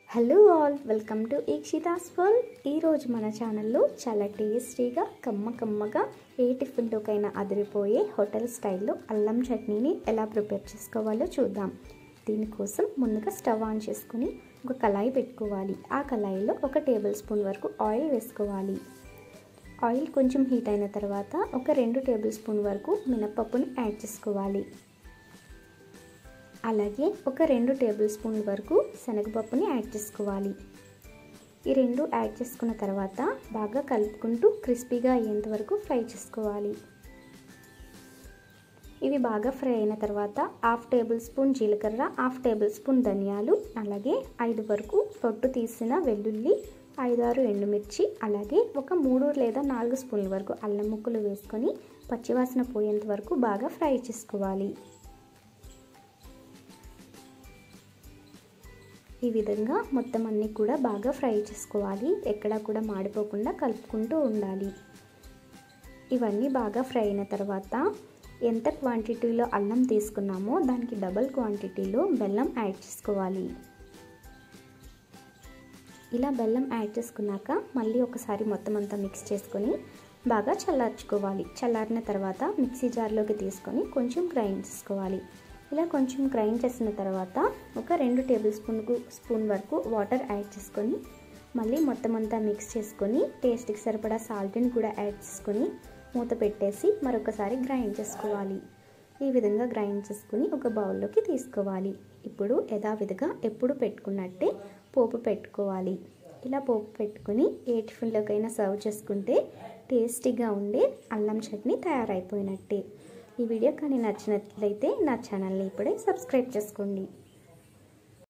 hello all welcome to Eekshita's world ఈరోజు మన ఛానల్లో చాలా టేస్టీగా కమ్మ కమ్మగా ఏ టిఫిన్లోకైనా అదిరిపోయే హోటల్ స్టైల్లో అల్లం చట్నీని ఎలా ప్రిపేర్ చేసుకోవాలో చూద్దాం దీనికోసం ముందుగా స్టవ్ ఆన్ చేసుకుని ఒక కళాయి పెట్టుకోవాలి ఆ కళాయిలో ఒక టేబుల్ స్పూన్ వరకు ఆయిల్ వేసుకోవాలి ఆయిల్ కొంచెం హీట్ అయిన తర్వాత ఒక రెండు టేబుల్ స్పూన్ వరకు మినపప్పుని యాడ్ చేసుకోవాలి అలాగే ఒక రెండు టేబుల్ స్పూన్ల వరకు శనగపప్పుని యాడ్ చేసుకోవాలి ఈ రెండు యాడ్ చేసుకున్న తర్వాత బాగా కలుపుకుంటూ క్రిస్పీగా అయ్యేంత వరకు ఫ్రై చేసుకోవాలి ఇవి బాగా ఫ్రై అయిన తర్వాత హాఫ్ టేబుల్ స్పూన్ జీలకర్ర హాఫ్ టేబుల్ స్పూన్ ధనియాలు అలాగే ఐదు వరకు పొట్టు తీసిన వెల్లుల్లి ఐదారు ఎండుమిర్చి అలాగే ఒక మూడు లేదా నాలుగు స్పూన్ల వరకు అల్లం ముక్కలు వేసుకొని పచ్చివాసన పోయేంత వరకు బాగా ఫ్రై చేసుకోవాలి ఈ విధంగా మొత్తం అన్నీ కూడా బాగా ఫ్రై చేసుకోవాలి ఎక్కడా కూడా మాడిపోకుండా కలుపుకుంటూ ఉండాలి ఇవన్నీ బాగా ఫ్రై అయిన తర్వాత ఎంత క్వాంటిటీలో అల్లం తీసుకున్నామో దానికి డబల్ క్వాంటిటీలో బెల్లం యాడ్ చేసుకోవాలి ఇలా బెల్లం యాడ్ చేసుకున్నాక మళ్ళీ ఒకసారి మొత్తం అంతా మిక్స్ చేసుకొని బాగా చల్లార్చుకోవాలి చల్లారిన తర్వాత మిక్సీ జార్లోకి తీసుకొని కొంచెం గ్రైండ్ చేసుకోవాలి ఇలా కొంచెం గ్రైండ్ చేసిన తర్వాత ఒక రెండు టేబుల్ స్పూన్ స్పూన్ వరకు వాటర్ యాడ్ చేసుకొని మళ్ళీ మొత్తం అంతా మిక్స్ చేసుకొని టేస్ట్కి సరిపడా సాల్ట్ని కూడా యాడ్ చేసుకొని మూత పెట్టేసి మరొకసారి గ్రైండ్ చేసుకోవాలి ఈ విధంగా గ్రైండ్ చేసుకుని ఒక బౌల్లోకి తీసుకోవాలి ఇప్పుడు యథావిధిగా ఎప్పుడు పెట్టుకున్నట్టే పోపు పెట్టుకోవాలి ఇలా పోపు పెట్టుకుని ఏ టిఫిన్లోకైనా సర్వ్ చేసుకుంటే టేస్టీగా ఉండే అల్లం చట్నీ తయారైపోయినట్టే ఈ వీడియో కానీ నచ్చినట్లయితే నా ఛానల్ని ఇప్పుడే సబ్స్క్రైబ్ చేసుకోండి